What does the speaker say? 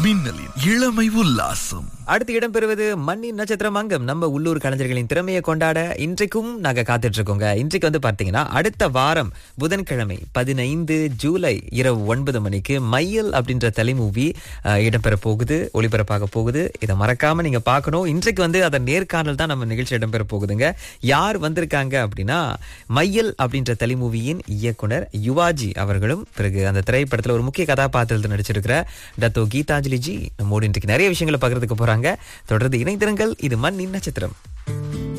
மின்னலின் இளமை உல்லாசம் அடுத்து இடம்பெறுவது மண்ணின் நட்சத்திரம் அங்கம் நம்ம உள்ளூர் கலைஞர்களின் திறமையை கொண்டாட இன்றைக்கும் நாங்க காத்துட்டு இருக்கோங்க இன்றைக்கு வந்து பார்த்தீங்கன்னா அடுத்த வாரம் புதன்கிழமை பதினைந்து ஜூலை இரவு ஒன்பது மணிக்கு மையல் அப்படின்ற தலை மூவி இடம்பெற போகுது ஒளிபரப்பாக போகுது இதை மறக்காம நீங்க பார்க்கணும் இன்றைக்கு வந்து அதன் நேர்காணல் தான் நம்ம நிகழ்ச்சி இடம்பெற போகுதுங்க யார் வந்திருக்காங்க அப்படின்னா மையல் அப்படின்ற தலை மூவியின் இயக்குனர் யுவாஜி அவர்களும் பிறகு அந்த திரைப்படத்துல ஒரு முக்கிய கதாபாத்திரத்தில் நடிச்சிருக்கிற டத்தோ கீதாஞ்சலி ஜி நம்மோடு இன்றைக்கு நிறைய விஷயங்களை பகிர்ந்துக்க போறாங்க தொடர்ந்து இணைந்திருங்கள் இது மண்ணின் நட்சத்திரம்